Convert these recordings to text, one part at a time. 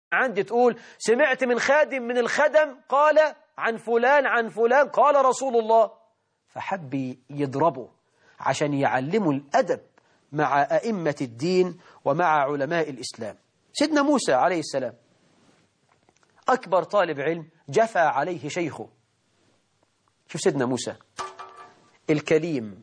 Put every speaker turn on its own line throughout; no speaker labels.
عندي تقول سمعت من خادم من الخدم قال عن فلان عن فلان قال رسول الله فحب يضربه عشان يعلموا الأدب مع أئمة الدين ومع علماء الإسلام سيدنا موسى عليه السلام أكبر طالب علم جفى عليه شيخه شوف سيدنا موسى الكليم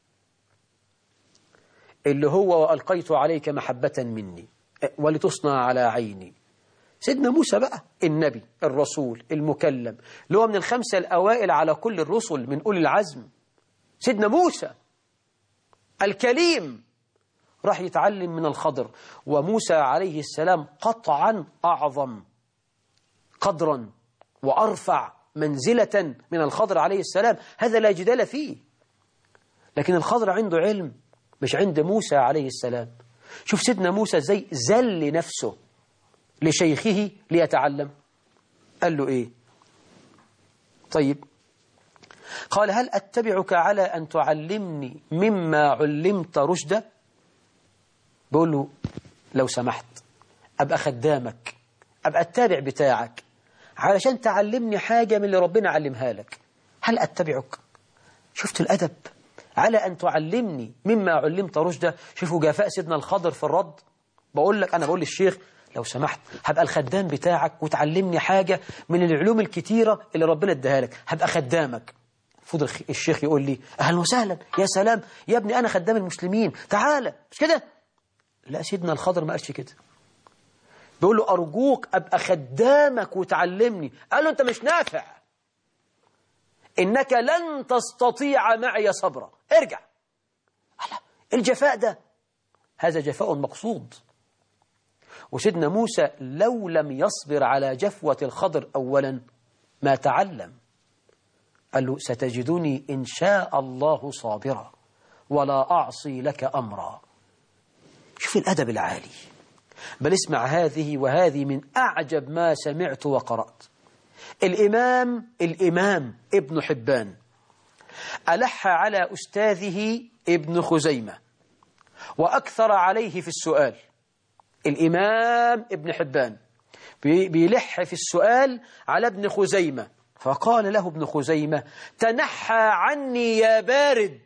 اللي هو وألقيت عليك محبة مني ولتصنع على عيني سيدنا موسى بقى النبي الرسول المكلم اللي هو من الخمسة الأوائل على كل الرسل من أولي العزم سيدنا موسى الكليم راح يتعلم من الخضر وموسى عليه السلام قطعا أعظم قدرا وأرفع منزلة من الخضر عليه السلام هذا لا جدال فيه لكن الخضر عنده علم مش عند موسى عليه السلام شوف سيدنا موسى زي زل نفسه لشيخه ليتعلم قال له إيه طيب قال هل أتبعك على أن تعلمني مما علمت رشدا بقول له لو سمحت أبقى خدامك أبقى التابع بتاعك علشان تعلمني حاجة من اللي ربنا علمها لك هل أتبعك شفت الأدب على أن تعلمني مما علمت رشدا شوفوا جفاء سيدنا الخضر في الرد بقول لك أنا بقول للشيخ لو سمحت هبقى الخدام بتاعك وتعلمني حاجة من العلوم الكتيرة اللي ربنا اداها لك هبقى خدامك فضل الشيخ يقول لي أهلا وسهلا يا سلام يا ابني أنا خدام المسلمين تعالى مش كده لا سيدنا الخضر ما قالش كده بيقول له أرجوك أبقى خدامك وتعلمني قال له أنت مش نافع إنك لن تستطيع معي صبرا ارجع ألا الجفاء ده هذا جفاء مقصود وسيدنا موسى لو لم يصبر على جفوة الخضر أولا ما تعلم قال له ستجدني إن شاء الله صابرا ولا أعصي لك أمرا شوف الأدب العالي بل اسمع هذه وهذه من أعجب ما سمعت وقرأت الإمام الإمام ابن حبان ألح على أستاذه ابن خزيمة وأكثر عليه في السؤال الإمام ابن حبان بيلح في السؤال على ابن خزيمة فقال له ابن خزيمة تنحى عني يا بارد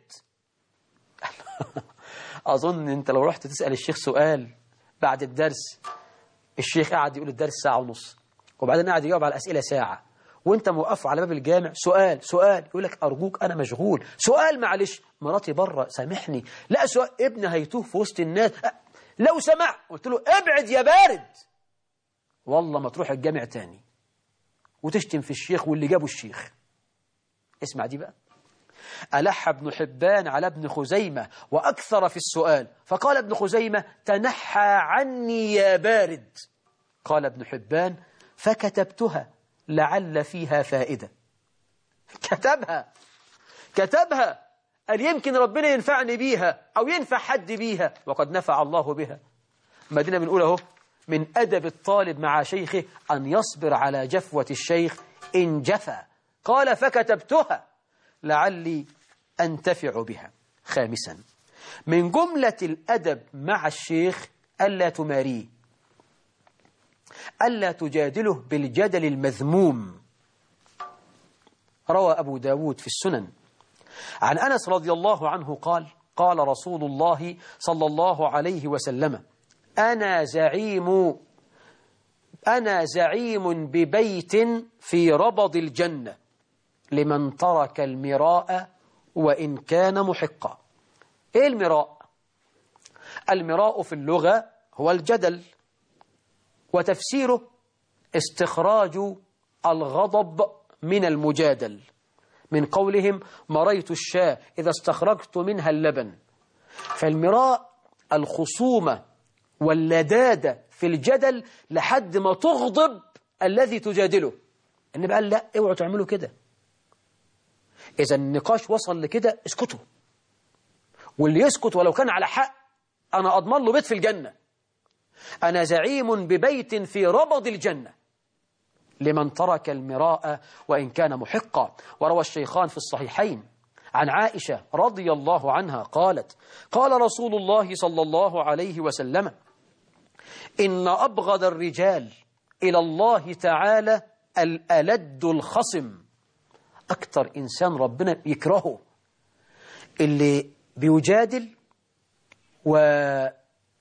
أظن أنت لو رحت تسأل الشيخ سؤال بعد الدرس الشيخ قاعد يقول الدرس ساعة ونص وبعدين قاعد يجاوب على الأسئلة ساعة وانت موقف على باب الجامع سؤال سؤال يقول لك أرجوك أنا مشغول سؤال معلش مراتي بره سامحني لا سؤال ابني هيتوه في وسط الناس لو سمع قلت له ابعد يا بارد والله ما تروح الجامع تاني وتشتم في الشيخ واللي جابوا الشيخ اسمع دي بقى ألح ابن حبان على ابن خزيمة وأكثر في السؤال فقال ابن خزيمة تنحى عني يا بارد قال ابن حبان فكتبتها لعل فيها فائدة كتبها كتبها قال يمكن ربنا ينفعني بيها أو ينفع حد بيها وقد نفع الله بها مدينة بنقول اهو من أدب الطالب مع شيخه أن يصبر على جفوة الشيخ إن جفى قال فكتبتها لعلي أنتفع بها خامسا من جملة الأدب مع الشيخ ألا تماريه ألا تجادله بالجدل المذموم روى أبو داود في السنن عن أنس رضي الله عنه قال قال رسول الله صلى الله عليه وسلم أنا زعيم أنا زعيم ببيت في ربض الجنة لمن ترك المراء وإن كان محقا إيه المراء؟ المراء في اللغة هو الجدل وتفسيره استخراج الغضب من المجادل من قولهم مريت الشاة إذا استخرجت منها اللبن فالمراء الخصومة واللدادة في الجدل لحد ما تغضب الذي تجادله النبي قال لا اوعوا تعملوا كده إذا النقاش وصل لكده اسكتوا واللي يسكت ولو كان على حق أنا أضمن له بيت في الجنة أنا زعيم ببيت في ربض الجنة لمن ترك المراء وإن كان محقا وروى الشيخان في الصحيحين عن عائشة رضي الله عنها قالت قال رسول الله صلى الله عليه وسلم إن أبغض الرجال إلى الله تعالى الألد الخصم أكتر إنسان ربنا يكرهه اللي بيجادل وفي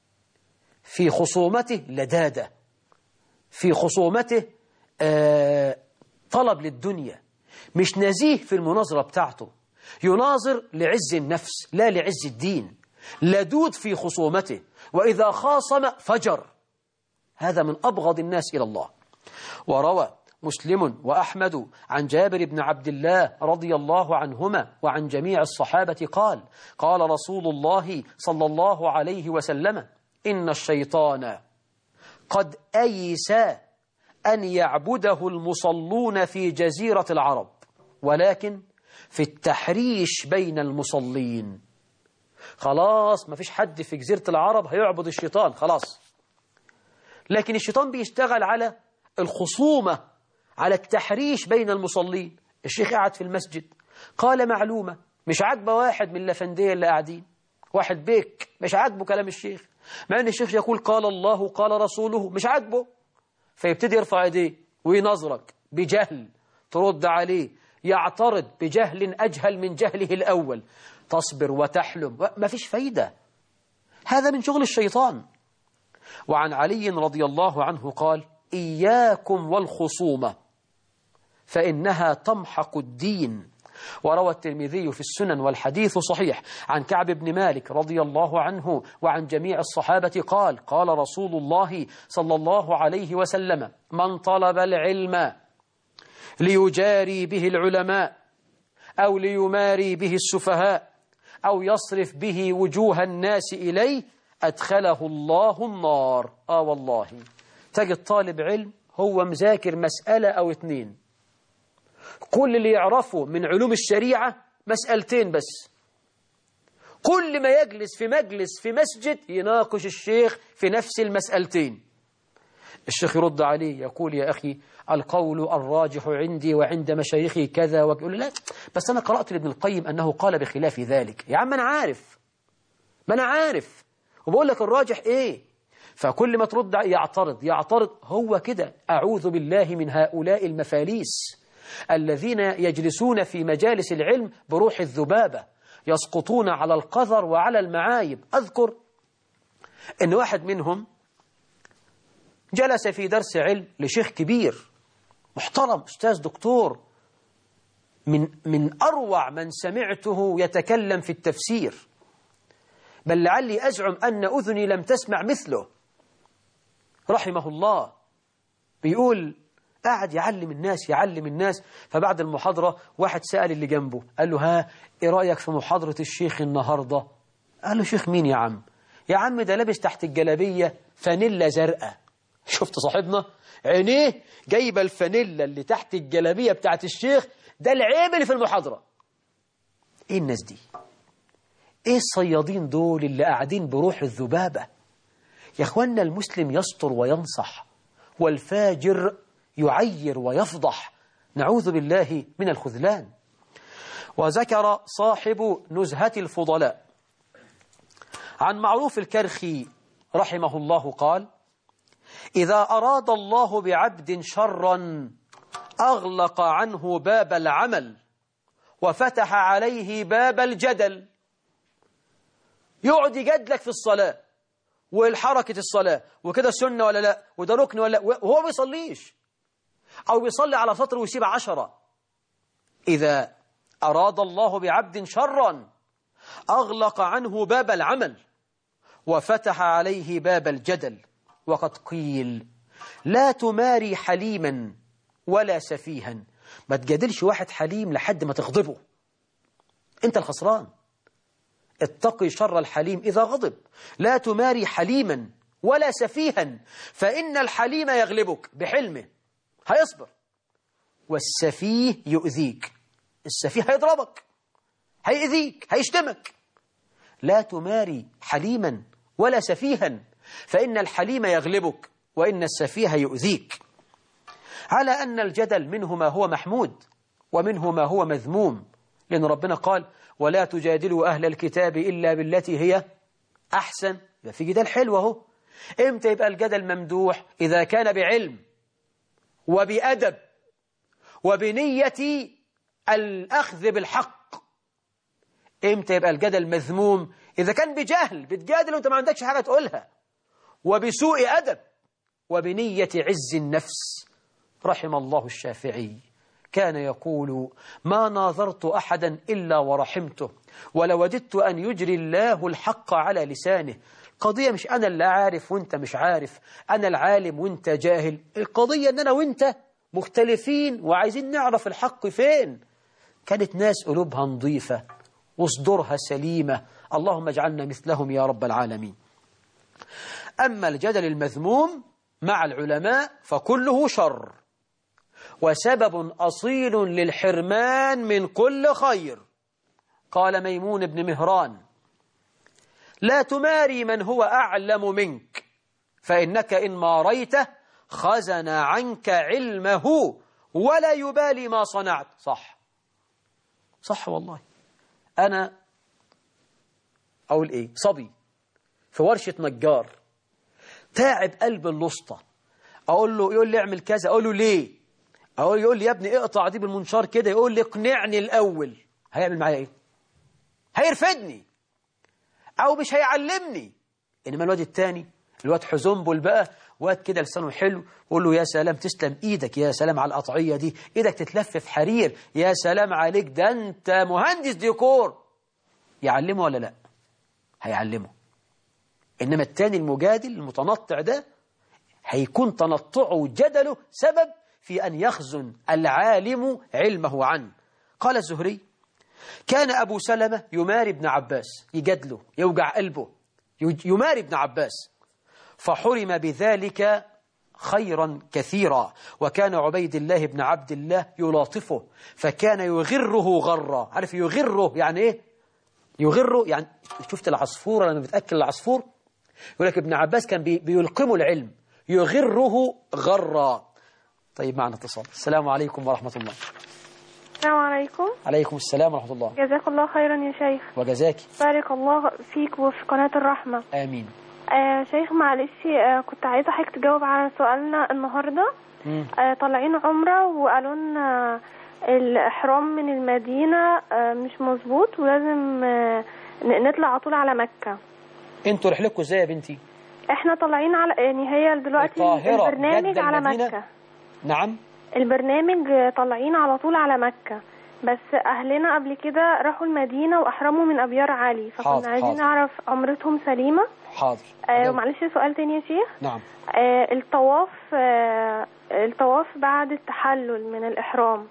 خصومته لدادة في خصومته آه طلب للدنيا مش نزيه في المناظرة بتاعته يناظر لعز النفس لا لعز الدين لدود في خصومته وإذا خاصم فجر هذا من أبغض الناس إلى الله وروى مسلم وأحمد عن جابر بن عبد الله رضي الله عنهما وعن جميع الصحابة قال قال رسول الله صلى الله عليه وسلم إن الشيطان قد أيس أن يعبده المصلون في جزيرة العرب ولكن في التحريش بين المصلين خلاص ما فيش حد في جزيرة العرب هيعبد الشيطان خلاص لكن الشيطان بيشتغل على الخصومة على التحريش بين المصلين الشيخ قاعد في المسجد قال معلومة مش عاجبه واحد من الأفندية اللي قاعدين واحد بيك مش عاجبه كلام الشيخ مع أن الشيخ يقول قال الله قال رسوله مش عاجبه فيبتدي يرفع ايديه وينظرك بجهل ترد عليه يعترض بجهل أجهل من جهله الأول تصبر وتحلم ما فيش فايدة هذا من شغل الشيطان وعن علي رضي الله عنه قال إياكم والخصومة فإنها تمحق الدين وروى الترمذي في السنن والحديث صحيح عن كعب بن مالك رضي الله عنه وعن جميع الصحابة قال قال رسول الله صلى الله عليه وسلم من طلب العلم ليجاري به العلماء أو ليماري به السفهاء أو يصرف به وجوه الناس إليه أدخله الله النار آه والله تجد طالب علم هو مذاكر مسألة أو اتنين كل اللي يعرفه من علوم الشريعة مسألتين بس كل ما يجلس في مجلس في مسجد يناقش الشيخ في نفس المسألتين الشيخ يرد عليه يقول يا أخي القول الراجح عندي وعند مشايخي كذا ويقول لا بس أنا قرأت لابن القيم أنه قال بخلاف ذلك يا عم أنا عارف ما أنا عارف وبقول لك الراجح إيه فكل ما ترد يعترض يعترض هو كده أعوذ بالله من هؤلاء المفاليس الذين يجلسون في مجالس العلم بروح الذبابة يسقطون على القذر وعلى المعايب أذكر أن واحد منهم جلس في درس علم لشيخ كبير محترم أستاذ دكتور من, من أروع من سمعته يتكلم في التفسير بل لعلي أزعم أن أذني لم تسمع مثله رحمه الله بيقول قاعد يعلم الناس يعلم الناس فبعد المحاضرة واحد سأل اللي جنبه قال له ها ايه رأيك في محاضرة الشيخ النهاردة قال له شيخ مين يا عم يا عم ده لابس تحت الجلابية فانيلا زرقاء شفت صاحبنا عينيه جايبة الفانيلا اللي تحت الجلابية بتاعت الشيخ ده العيب اللي في المحاضرة ايه الناس دي ايه الصيادين دول اللي قاعدين بروح الذبابة يا اخوانا المسلم يستر وينصح والفاجر يعير ويفضح نعوذ بالله من الخذلان وذكر صاحب نزهة الفضلاء عن معروف الكرخي رحمه الله قال إذا أراد الله بعبد شرا أغلق عنه باب العمل وفتح عليه باب الجدل يقعد يجادلك في الصلاة والحركة الصلاة وكده سنة ولا لا وده ركن ولا لا وهو بيصليش أو بيصلي على سطر ويسيب عشرة إذا أراد الله بعبد شرا أغلق عنه باب العمل وفتح عليه باب الجدل وقد قيل لا تماري حليما ولا سفيها ما تجادلش واحد حليم لحد ما تغضبه انت الخسران اتقي شر الحليم إذا غضب لا تماري حليما ولا سفيها فإن الحليم يغلبك بحلمه هيصبر والسفيه يؤذيك السفيه هيضربك هيأذيك هيشتمك لا تماري حليما ولا سفيها فإن الحليم يغلبك وإن السفيه يؤذيك على أن الجدل منه ما هو محمود ومنه ما هو مذموم لأن ربنا قال ولا تجادلوا أهل الكتاب إلا بالتي هي أحسن يبقى في جدال حلو اهو امتى يبقى الجدل ممدوح إذا كان بعلم وبأدب وبنية الأخذ بالحق إمتى يبقى الجدل مذموم إذا كان بجهل بتجادل وأنت ما عندكش حاجة تقولها وبسوء أدب وبنية عز النفس رحم الله الشافعي كان يقول ما ناظرت أحدا إلا ورحمته ولوددت أن يجري الله الحق على لسانه القضية مش أنا اللي عارف وانت مش عارف أنا العالم وانت جاهل القضية أن أنا وانت مختلفين وعايزين نعرف الحق فين كانت ناس قلوبها نظيفة وصدورها سليمة اللهم اجعلنا مثلهم يا رب العالمين أما الجدل المذموم مع العلماء فكله شر وسبب أصيل للحرمان من كل خير قال ميمون بن مهران لا تماري من هو أعلم منك فإنك إن ماريته خزن عنك علمه ولا يبالي ما صنعت صح صح والله أنا أقول إيه صبي في ورشة نجار تعب قلب اللسطة أقول له يقول لي اعمل كذا أقول له ليه أقول يقول لي يا ابني اقطع دي بالمنشار كده يقول لي اقنعني الأول هيعمل معايا إيه هيرفدني أو مش هيعلمني إنما الواد التاني الواد حزنبل بقى واد كده لسانه حلو يقول له يا سلام تسلم ايدك يا سلام على القطعيه دي ايدك تتلف في حرير يا سلام عليك ده انت مهندس ديكور يعلمه ولا لا هيعلمه انما التاني المجادل المتنطع ده هيكون تنطعه وجدله سبب في ان يخزن العالم علمه عنه قال الزهري كان ابو سلمه يماري ابن عباس يجادله يوجع قلبه يماري ابن عباس فحرم بذلك خيرا كثيرا وكان عبيد الله بن عبد الله يلاطفه فكان يغره غرا عارف يغره يعني ايه يغره يعني شفت العصفور لما بتأكل العصفور يقول لك ابن عباس كان بي بيلقمه العلم يغره غرا طيب معنا اتصال السلام عليكم ورحمة الله
السلام عليكم
عليكم السلام ورحمة الله
جزاك الله خيرا يا شيخ
وجزاك
بارك الله فيك وفي قناة الرحمة
آمين
آه شيخ معلش آه كنت عايزة حضرتك تجاوب على سؤالنا النهاردة
مم.
آه طالعين عمرة وقالوا لنا الإحرام من المدينة آه مش مظبوط ولازم آه ن- نطلع على طول على مكة
انتوا رحلتكم ازاي يا بنتي
احنا طالعين على يعني هي دلوقتي
القاهرة،
البرنامج
جدة،
على
المدينة؟
مكة
نعم
البرنامج آه، طالعين على طول على مكة بس أهلنا قبل كده راحوا المدينة وأحرموا من أبيار علي
حاضر،
فكنا عايزين
حاضر.
نعرف عمرتهم سليمة
حاضر
آه
أجاوب.
معلش سؤال تاني يا شيخ
نعم
آه الطواف آه الطواف بعد التحلل من الإحرام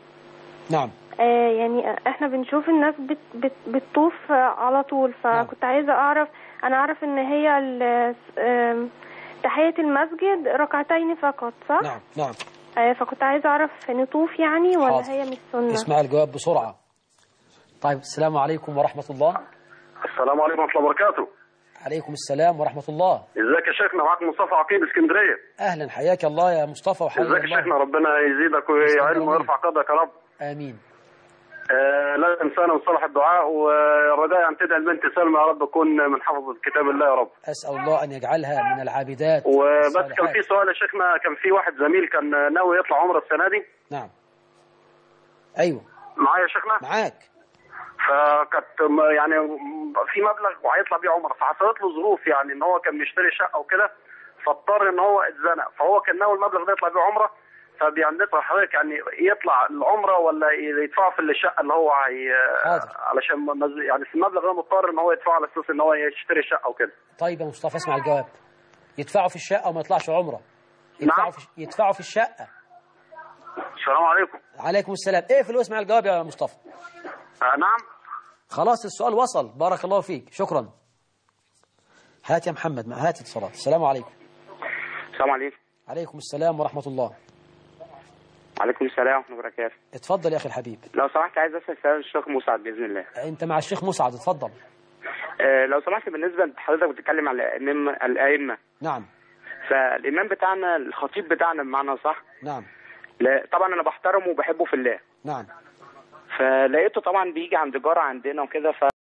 نعم
آه يعني احنا بنشوف الناس بت بت بتطوف آه، على طول فكنت عايزة أعرف أنا أعرف إن هي ال- آم، تحية المسجد ركعتين فقط صح؟
نعم نعم
آه فكنت عايزة أعرف نطوف يعني ولا
حاضر.
هي مش سنة؟
اسمع الجواب بسرعة طيب السلام عليكم ورحمة الله
السلام عليكم ورحمة الله وبركاته.
عليكم السلام ورحمة الله
ازيك يا شيخنا معاك مصطفى عقيل اسكندرية.
أهلا حياك الله يا مصطفى وحياك
ازيك يا
الله
شيخنا ربنا يزيدك ويعلم ويرفع قدرك يا رب.
آمين
آه لا تنسانا من صالح الدعاء والرجاء ان تدعي البنت سلمى يا رب تكون من حفظ كتاب الله يا رب.
أسأل الله أن يجعلها من العابدات
وبس كان
الصالحات.
في سؤال يا شيخنا كان في واحد زميل كان ناوي يطلع عمره السنة دي
نعم أيوة
معايا يا شيخنا
معاك
فكانت م- يعني في مبلغ وهيطلع بيه عمره فحصلت له ظروف يعني ان هو كان بيشتري شقه وكده فاضطر ان هو اتزنق فهو كان ناوي المبلغ ده يطلع بيه عمره فبيعني حضرتك يعني يطلع العمره ولا يدفعه في الشقه اللي هو هي
حاضر.
علشان مز- يعني في المبلغ ده مضطر ان هو يدفعه على اساس ان هو يشتري شقه وكده
طيب يا مصطفى اسمع الجواب يدفعوا في الشقة وما يطلعش عمرة يدفعوا
نعم.
في يدفعوا في الشقة
السلام عليكم
عليكم السلام ايه في اسمع الجواب يا مصطفى
آه نعم
خلاص السؤال وصل بارك الله فيك شكرا هات يا محمد ما هات اتصالات السلام عليكم
السلام عليكم
عليكم السلام ورحمة الله
وعليكم السلام ورحمة الله وبركاته
اتفضل يا أخي الحبيب
لو سمحت عايز أسأل سؤال الشيخ مسعد بإذن الله
انت مع الشيخ مسعد اتفضل
آه لو سمحت بالنسبة لحضرتك بتتكلم على الأئمة الأئمة
نعم
فالإمام بتاعنا الخطيب بتاعنا بمعنى صح
نعم
لا طبعا أنا بحترمه وبحبه في الله
نعم
فلقيته طبعا بيجي عند جارة عندنا وكده ف